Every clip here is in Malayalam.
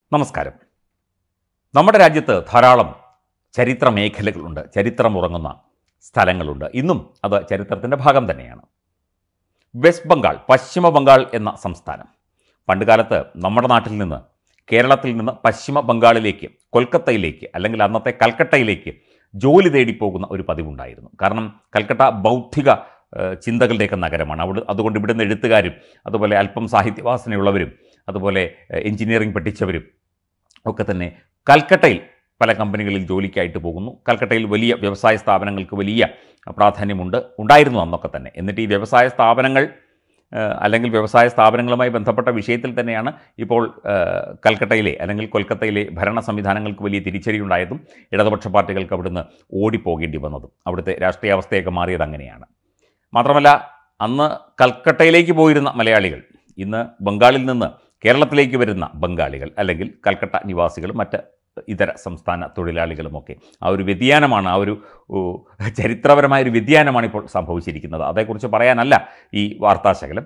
നമസ്കാരം നമ്മുടെ രാജ്യത്ത് ധാരാളം ചരിത്ര മേഖലകളുണ്ട് ചരിത്രമുറങ്ങുന്ന സ്ഥലങ്ങളുണ്ട് ഇന്നും അത് ചരിത്രത്തിൻ്റെ ഭാഗം തന്നെയാണ് വെസ്റ്റ് ബംഗാൾ പശ്ചിമ ബംഗാൾ എന്ന സംസ്ഥാനം പണ്ടുകാലത്ത് നമ്മുടെ നാട്ടിൽ നിന്ന് കേരളത്തിൽ നിന്ന് പശ്ചിമ ബംഗാളിലേക്ക് കൊൽക്കത്തയിലേക്ക് അല്ലെങ്കിൽ അന്നത്തെ കൽക്കട്ടയിലേക്ക് ജോലി തേടി പോകുന്ന ഒരു പതിവുണ്ടായിരുന്നു കാരണം കൽക്കട്ട ബൗദ്ധിക ഏഹ്, ചിന്തകളുടെയൊക്കെ നഗരമാണ് അവിടെ അതുകൊണ്ട് ഇവിടുന്ന് എഴുത്തുകാരും അതുപോലെ അല്പം സാഹിത്യവാസനയുള്ളവരും അതുപോലെ ഏഹ്, എഞ്ചിനീയറിംഗ് പഠിച്ചവരും ഒക്കെ തന്നെ കൽക്കട്ടയിൽ പല കമ്പനികളിൽ ജോലിക്കായിട്ട് പോകുന്നു കൽക്കട്ടയിൽ വലിയ വ്യവസായ സ്ഥാപനങ്ങൾക്ക് വലിയ പ്രാധാന്യമുണ്ട് ഉണ്ടായിരുന്നു അന്നൊക്കെ തന്നെ എന്നിട്ട് ഈ വ്യവസായ സ്ഥാപനങ്ങൾ ഏഹ്, അല്ലെങ്കിൽ വ്യവസായ സ്ഥാപനങ്ങളുമായി ബന്ധപ്പെട്ട വിഷയത്തിൽ തന്നെയാണ് ഇപ്പോൾ ഏഹ്, കൽക്കട്ടയിലെ അല്ലെങ്കിൽ കൊൽക്കത്തയിലെ ഭരണ സംവിധാനങ്ങൾക്ക് വലിയ തിരിച്ചടിയുണ്ടായതും ഇടതുപക്ഷ പാർട്ടികൾക്ക് അവിടുന്ന് ഓടിപ്പോകേണ്ടി വന്നതും അവിടുത്തെ രാഷ്ട്രീയാവസ്ഥയൊക്കെ മാറിയത് അങ്ങനെയാണ് മാത്രമല്ല അന്ന് കൽക്കട്ടയിലേക്ക് പോയിരുന്ന മലയാളികൾ ഇന്ന് ബംഗാളിൽ നിന്ന് കേരളത്തിലേക്ക് വരുന്ന ബംഗാളികൾ അല്ലെങ്കിൽ കൽക്കട്ട നിവാസികളും മറ്റ് ഇതര സംസ്ഥാന തൊഴിലാളികളുമൊക്കെ ആ ഒരു വ്യതിയാനമാണ് ആ ഒരു ഓ, ചരിത്രപരമായ ഒരു വ്യതിയാനമാണ് ഇപ്പോൾ സംഭവിച്ചിരിക്കുന്നത് അതേക്കുറിച്ച് പറയാനല്ല ഈ വാർത്താശകലം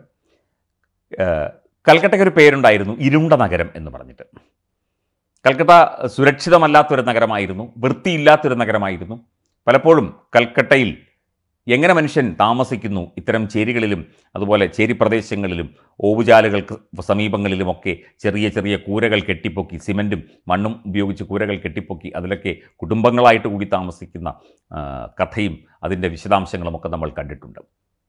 ഏഹ്, കൽക്കട്ടയ്ക്ക് ഒരു പേരുണ്ടായിരുന്നു ഇരുണ്ട നഗരം എന്ന് പറഞ്ഞിട്ട് കൽക്കട്ട സുരക്ഷിതമല്ലാത്തൊരു നഗരമായിരുന്നു വൃത്തിയില്ലാത്തൊരു നഗരമായിരുന്നു പലപ്പോഴും കൽക്കട്ടയിൽ എങ്ങനെ മനുഷ്യൻ താമസിക്കുന്നു ഇത്തരം ചേരികളിലും അതുപോലെ ചേരി പ്രദേശങ്ങളിലും ഓവുചാലുകൾക്ക് സമീപങ്ങളിലുമൊക്കെ ചെറിയ ചെറിയ കൂരകൾ കെട്ടിപ്പൊക്കി സിമൻറ്റും മണ്ണും ഉപയോഗിച്ച് കൂരകൾ കെട്ടിപ്പൊക്കി അതിലൊക്കെ കുടുംബങ്ങളായിട്ട് കൂടി താമസിക്കുന്ന ആ, കഥയും അതിൻ്റെ വിശദാംശങ്ങളുമൊക്കെ നമ്മൾ കണ്ടിട്ടുണ്ട്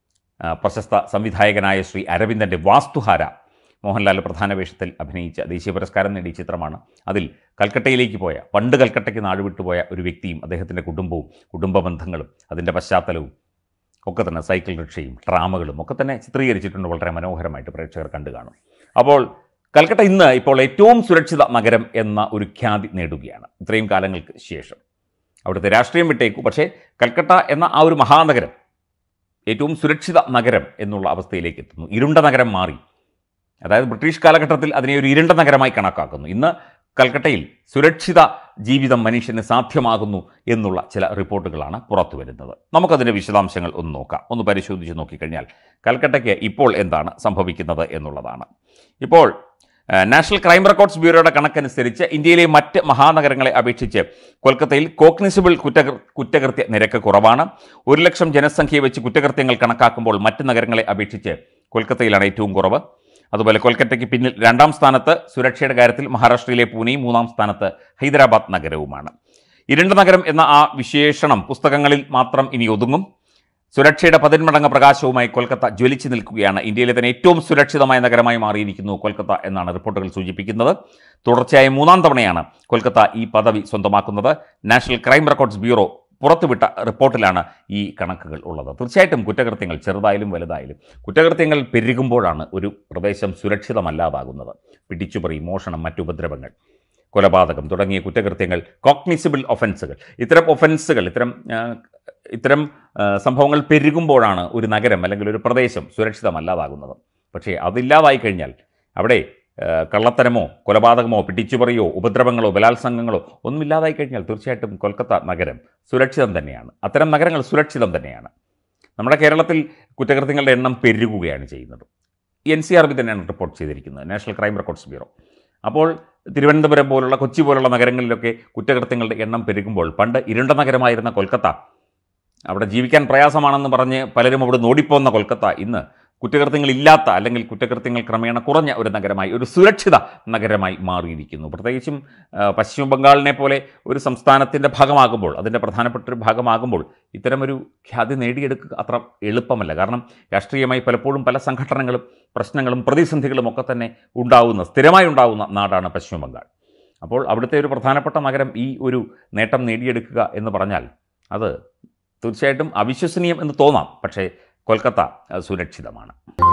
ആ, പ്രശസ്ത സംവിധായകനായ ശ്രീ അരവിന്ദൻ്റെ വാസ്തുഹാര മോഹൻലാൽ പ്രധാന വേഷത്തിൽ അഭിനയിച്ച ദേശീയ പുരസ്കാരം നേടിയ ചിത്രമാണ് അതിൽ കൽക്കട്ടയിലേക്ക് പോയ പണ്ട് കൽക്കട്ടയ്ക്ക് നാടുവിട്ടുപോയ ഒരു വ്യക്തിയും അദ്ദേഹത്തിൻ്റെ കുടുംബവും കുടുംബ ബന്ധങ്ങളും അതിൻ്റെ പശ്ചാത്തലവും ഒക്കെ തന്നെ സൈക്കിൾ റിക്ഷയും ട്രാമകളും ഒക്കെ തന്നെ ചിത്രീകരിച്ചിട്ടുണ്ട് വളരെ മനോഹരമായിട്ട് പ്രേക്ഷകർ കണ്ടു കാണും അപ്പോൾ കൽക്കട്ട ഇന്ന് ഇപ്പോൾ ഏറ്റവും സുരക്ഷിത നഗരം എന്ന ഒരു ഖ്യാതി നേടുകയാണ് ഇത്രയും കാലങ്ങൾക്ക് ശേഷം അവിടുത്തെ രാഷ്ട്രീയം വിട്ടേക്കു പക്ഷേ കൽക്കട്ട എന്ന ആ ഒരു മഹാനഗരം ഏറ്റവും സുരക്ഷിത നഗരം എന്നുള്ള അവസ്ഥയിലേക്ക് എത്തുന്നു ഇരുണ്ട നഗരം മാറി അതായത് ബ്രിട്ടീഷ് കാലഘട്ടത്തിൽ അതിനെ ഒരു ഇരുണ്ട നഗരമായി കണക്കാക്കുന്നു ഇന്ന് കൽക്കട്ടയിൽ സുരക്ഷിത ജീവിതം മനുഷ്യന് സാധ്യമാകുന്നു എന്നുള്ള ചില റിപ്പോർട്ടുകളാണ് പുറത്തു വരുന്നത് നമുക്കതിൻ്റെ വിശദാംശങ്ങൾ ഒന്ന് നോക്കാം ഒന്ന് പരിശോധിച്ച് നോക്കിക്കഴിഞ്ഞാൽ കൽക്കട്ടയ്ക്ക് ഇപ്പോൾ എന്താണ് സംഭവിക്കുന്നത് എന്നുള്ളതാണ് ഇപ്പോൾ ഏഹ്, നാഷണൽ ക്രൈം റെക്കോർഡ്സ് ബ്യൂറോയുടെ കണക്കനുസരിച്ച് ഇന്ത്യയിലെ മറ്റ് മഹാനഗരങ്ങളെ അപേക്ഷിച്ച് കൊൽക്കത്തയിൽ കോഗ്നിസിബിൾ കുറ്റകൃ കുറ്റകൃത്യ നിരക്ക് കുറവാണ് ഒരു ലക്ഷം ജനസംഖ്യയെ വെച്ച് കുറ്റകൃത്യങ്ങൾ കണക്കാക്കുമ്പോൾ മറ്റ് നഗരങ്ങളെ അപേക്ഷിച്ച് കൊൽക്കത്തയിലാണ് ഏറ്റവും കുറവ് അതുപോലെ കൊൽക്കത്തയ്ക്ക് പിന്നിൽ രണ്ടാം സ്ഥാനത്ത് സുരക്ഷയുടെ കാര്യത്തിൽ മഹാരാഷ്ട്രയിലെ പൂനെയും മൂന്നാം സ്ഥാനത്ത് ഹൈദരാബാദ് നഗരവുമാണ് ഇരുണ്ട നഗരം എന്ന ആ വിശേഷണം പുസ്തകങ്ങളിൽ മാത്രം ഇനി ഒതുങ്ങും സുരക്ഷയുടെ പതിന്മടങ്ങ് പ്രകാശവുമായി കൊൽക്കത്ത ജ്വലിച്ചു നിൽക്കുകയാണ് ഇന്ത്യയിലെ തന്നെ ഏറ്റവും സുരക്ഷിതമായ നഗരമായി മാറിയിരിക്കുന്നു കൊൽക്കത്ത എന്നാണ് റിപ്പോർട്ടുകൾ സൂചിപ്പിക്കുന്നത് തുടർച്ചയായ മൂന്നാം തവണയാണ് കൊൽക്കത്ത ഈ പദവി സ്വന്തമാക്കുന്നത് നാഷണൽ ക്രൈം റെക്കോർഡ്സ് ബ്യൂറോ പുറത്തുവിട്ട റിപ്പോർട്ടിലാണ് ഈ കണക്കുകൾ ഉള്ളത് തീർച്ചയായിട്ടും കുറ്റകൃത്യങ്ങൾ ചെറുതായാലും വലുതായാലും കുറ്റകൃത്യങ്ങൾ പെരുകുമ്പോഴാണ് ഒരു പ്രദേശം സുരക്ഷിതമല്ലാതാകുന്നത് പിടിച്ചുപറി മോഷണം മറ്റുപദ്രവങ്ങൾ കൊലപാതകം തുടങ്ങിയ കുറ്റകൃത്യങ്ങൾ കോഗ്നിസിബിൾ ഒഫൻസുകൾ ഇത്തരം ഒഫൻസുകൾ ഇത്തരം ആ, ഇത്തരം ആ, സംഭവങ്ങൾ പെരുകുമ്പോഴാണ് ഒരു നഗരം അല്ലെങ്കിൽ ഒരു പ്രദേശം സുരക്ഷിതമല്ലാതാകുന്നത് പക്ഷേ അതില്ലാതായി കഴിഞ്ഞാൽ അവിടെ ആ, കള്ളത്തരമോ കൊലപാതകമോ പിടിച്ചുപറിയോ ഉപദ്രവങ്ങളോ ബലാത്സംഗങ്ങളോ ഒന്നുമില്ലാതായി കഴിഞ്ഞാൽ തീർച്ചയായിട്ടും കൊൽക്കത്ത നഗരം സുരക്ഷിതം തന്നെയാണ് അത്തരം നഗരങ്ങൾ സുരക്ഷിതം തന്നെയാണ് നമ്മുടെ കേരളത്തിൽ കുറ്റകൃത്യങ്ങളുടെ എണ്ണം പെരുകുകയാണ് ചെയ്യുന്നത് എൻ സി ആർ ബി തന്നെയാണ് റിപ്പോർട്ട് ചെയ്തിരിക്കുന്നത് നാഷണൽ ക്രൈം റെക്കോർഡ്സ് ബ്യൂറോ അപ്പോൾ തിരുവനന്തപുരം പോലുള്ള കൊച്ചി പോലുള്ള നഗരങ്ങളിലൊക്കെ കുറ്റകൃത്യങ്ങളുടെ എണ്ണം പെരുകുമ്പോൾ പണ്ട് ഇരുണ്ട നഗരമായിരുന്ന കൊൽക്കത്ത അവിടെ ജീവിക്കാൻ പ്രയാസമാണെന്ന് പറഞ്ഞ് പലരും അവിടെ ഓടിപ്പോന്ന കൊൽക്കത്ത ഇന്ന് കുറ്റകൃത്യങ്ങളില്ലാത്ത അല്ലെങ്കിൽ കുറ്റകൃത്യങ്ങൾ ക്രമേണ കുറഞ്ഞ ഒരു നഗരമായി ഒരു സുരക്ഷിത നഗരമായി മാറിയിരിക്കുന്നു പ്രത്യേകിച്ചും ആ, പശ്ചിമ ബംഗാളിനെ പോലെ ഒരു സംസ്ഥാനത്തിൻ്റെ ഭാഗമാകുമ്പോൾ അതിൻ്റെ പ്രധാനപ്പെട്ട ഒരു ഭാഗമാകുമ്പോൾ ഇത്തരമൊരു ഖ്യാതി നേടിയെടുക്കുക അത്ര എളുപ്പമല്ല കാരണം രാഷ്ട്രീയമായി പലപ്പോഴും പല സംഘടനകളും പ്രശ്നങ്ങളും പ്രതിസന്ധികളും ഒക്കെ തന്നെ ഉണ്ടാവുന്ന സ്ഥിരമായി ഉണ്ടാവുന്ന നാടാണ് പശ്ചിമ ബംഗാൾ അപ്പോൾ അവിടുത്തെ ഒരു പ്രധാനപ്പെട്ട നഗരം ഈ ഒരു നേട്ടം നേടിയെടുക്കുക എന്ന് പറഞ്ഞാൽ അത് തീർച്ചയായിട്ടും അവിശ്വസനീയം എന്ന് തോന്നാം പക്ഷേ കൊൽക്കത്ത അത് സുരക്ഷിതമാണ്